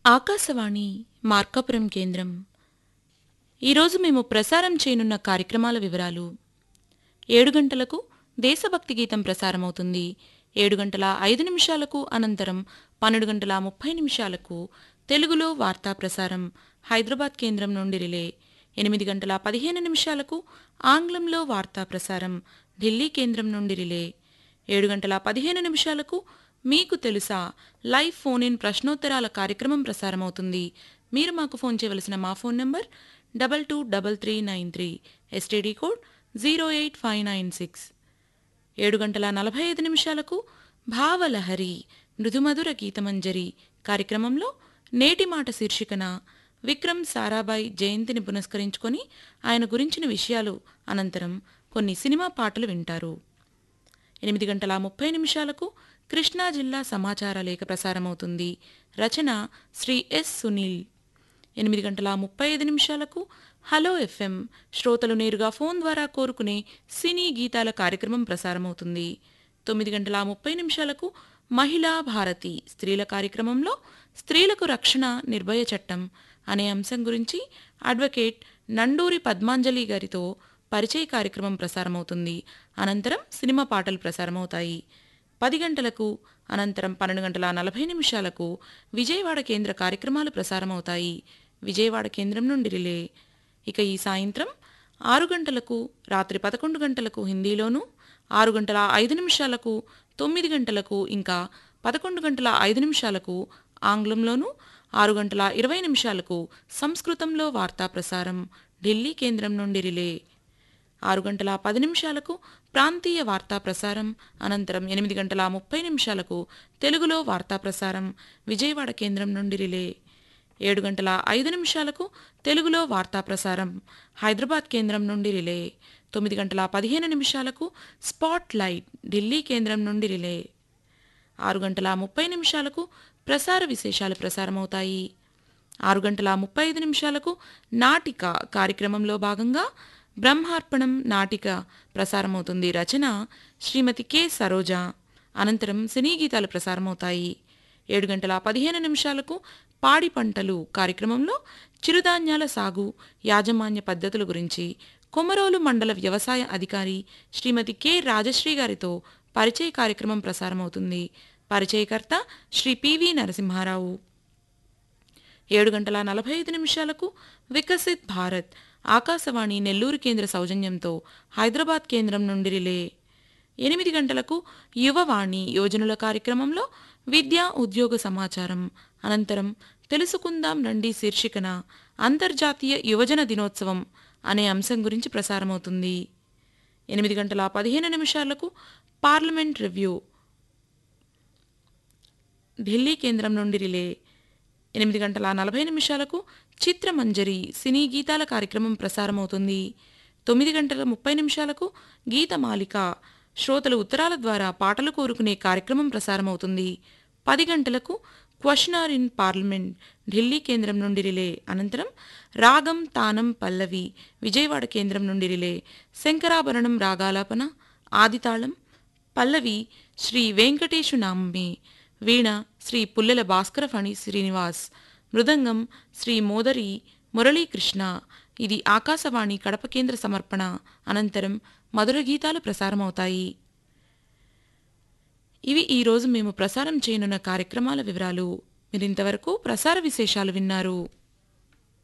ఆకాశవాణి మార్కాపురం కేంద్రం ఈరోజు మేము ప్రసారం చేయనున్న కార్యక్రమాల వివరాలు ఏడు గంటలకు దేశభక్తి గీతం ప్రసారమవుతుంది ఏడు గంటల ఐదు నిమిషాలకు అనంతరం పన్నెండు గంటల ముప్పై నిమిషాలకు తెలుగులో వార్తా ప్రసారం హైదరాబాద్ కేంద్రం నుండి రిలే ఎనిమిది గంటల పదిహేను నిమిషాలకు ఆంగ్లంలో వార్తా ప్రసారం ఢిల్లీ కేంద్రం నుండి రిలే ఏడు గంటల పదిహేను నిమిషాలకు మీకు తెలుసా లైవ్ ఫోన్ ఇన్ ప్రశ్నోత్తరాల కార్యక్రమం ప్రసారమవుతుంది మీరు మాకు ఫోన్ చేయవలసిన మా phone number double two double three nine three STD code zero eight five nine six ఏడు గంటల నలభై ఐదు నిమిషాలకు భావలహరి మృదుమధుర గీతమంజరి కార్యక్రమంలో నేటి మాట శీర్షికన విక్రమ్ సారాభాయ్ జయంతిని పురస్కరించుకొని ఆయన గురించిన విషయాలు అనంతరం కొన్ని సినిమా పాటలు వింటారు ఎనిమిది గంటల ముప్పై నిమిషాలకు కృష్ణా జిల్లా సమాచార లేఖ ప్రసారమవుతుంది రచన శ్రీ ఎస్ సునీల్ ఎనిమిది గంటల ముప్పై ఐదు నిమిషాలకు హలో ఎఫ్ఎం శ్రోతలు నేరుగా ఫోన్ ద్వారా కోరుకునే సినీ గీతాల కార్యక్రమం ప్రసారమవుతుంది తొమ్మిది గంటల ముప్పై నిమిషాలకు మహిళా భారతి స్త్రీల కార్యక్రమంలో స్త్రీలకు రక్షణ నిర్భయ చట్టం అనే అంశం గురించి అడ్వకేట్ నండూరి పద్మాంజలి గారితో పరిచయ కార్యక్రమం ప్రసారమవుతుంది అనంతరం సినిమా పాటలు ప్రసారమవుతాయి పది గంటలకు అనంతరం పన్నెండు గంటల నలభై నిమిషాలకు విజయవాడ కేంద్ర కార్యక్రమాలు ప్రసారమవుతాయి విజయవాడ కేంద్రం నుండి రిలే ఇక ఈ సాయంత్రం ఆరు గంటలకు రాత్రి పదకొండు గంటలకు హిందీలోను ఆరు గంటల ఐదు నిమిషాలకు తొమ్మిది గంటలకు ఇంకా పదకొండు గంటల ఐదు నిమిషాలకు ఆంగ్లంలోను ఆరు గంటల ఇరవై నిమిషాలకు సంస్కృతంలో వార్తా ప్రసారం ఢిల్లీ కేంద్రం నుండి రిలే ఆరు గంటల పది నిమిషాలకు ప్రాంతీయ వార్తా ప్రసారం అనంతరం ఎనిమిది గంటల ముప్పై నిమిషాలకు తెలుగులో వార్తా ప్రసారం విజయవాడ కేంద్రం నుండి రిలే ఏడు గంటల ఐదు నిమిషాలకు తెలుగులో వార్తా ప్రసారం హైదరాబాద్ కేంద్రం నుండి రిలే తొమ్మిది గంటల పదిహేను నిమిషాలకు స్పాట్ లైట్ ఢిల్లీ కేంద్రం నుండి రిలే ఆరు గంటల ముప్పై నిమిషాలకు ప్రసార విశేషాలు ప్రసారమవుతాయి ఆరు గంటల ముప్పై ఐదు నిమిషాలకు నాటిక కార్యక్రమంలో భాగంగా బ్రహ్మార్పణం నాటిక ప్రసారమవుతుంది రచన శ్రీమతి కె సరోజ అనంతరం సినీ గీతాలు ప్రసారమవుతాయి ఏడు గంటల పదిహేను నిమిషాలకు పాడి పంటలు కార్యక్రమంలో చిరుధాన్యాల సాగు యాజమాన్య పద్ధతుల గురించి కొమరోలు మండల వ్యవసాయ అధికారి శ్రీమతి కె రాజశ్రీ గారితో పరిచయ కార్యక్రమం ప్రసారమవుతుంది పరిచయకర్త శ్రీ పివి నరసింహారావు ఏడు గంటల నలభై ఐదు నిమిషాలకు వికసిత్ భారత్ ఆకాశవాణి నెల్లూరు కేంద్ర సౌజన్యంతో హైదరాబాద్ కేంద్రం నుండి రిలే ఎనిమిది గంటలకు యువవాణి యోజనుల కార్యక్రమంలో విద్యా ఉద్యోగ సమాచారం అనంతరం తెలుసుకుందాం రండి శీర్షికన అంతర్జాతీయ యువజన దినోత్సవం అనే అంశం గురించి ప్రసారమవుతుంది ఎనిమిది గంటల పదిహేను నిమిషాలకు పార్లమెంట్ రివ్యూ ఢిల్లీ కేంద్రం నుండి రిలే ఎనిమిది గంటల నలభై నిమిషాలకు చిత్రమంజరి సినీ గీతాల కార్యక్రమం ప్రసారమవుతుంది తొమ్మిది గంటల ముప్పై నిమిషాలకు గీతమాలిక శ్రోతలు ఉత్తరాల ద్వారా పాటలు కోరుకునే కార్యక్రమం ప్రసారమవుతుంది పది గంటలకు క్వశ్చనర్ ఇన్ పార్లమెంట్ ఢిల్లీ కేంద్రం నుండి రిలే అనంతరం రాగం తానం పల్లవి విజయవాడ కేంద్రం నుండి రిలే శంకరాభరణం రాగాలాపన ఆదితాళం పల్లవి శ్రీ వెంకటేశు నామే వీణ శ్రీ పుల్లెల భాస్కర ఫణి శ్రీనివాస్ మృదంగం శ్రీ మోదరి మురళీకృష్ణ ఇది ఆకాశవాణి కడప కేంద్ర సమర్పణ అనంతరం మధుర గీతాలు ప్రసారమవుతాయి ఇవి ఈరోజు మేము ప్రసారం చేయనున్న కార్యక్రమాల వివరాలు మీరింతవరకు ప్రసార విశేషాలు విన్నారు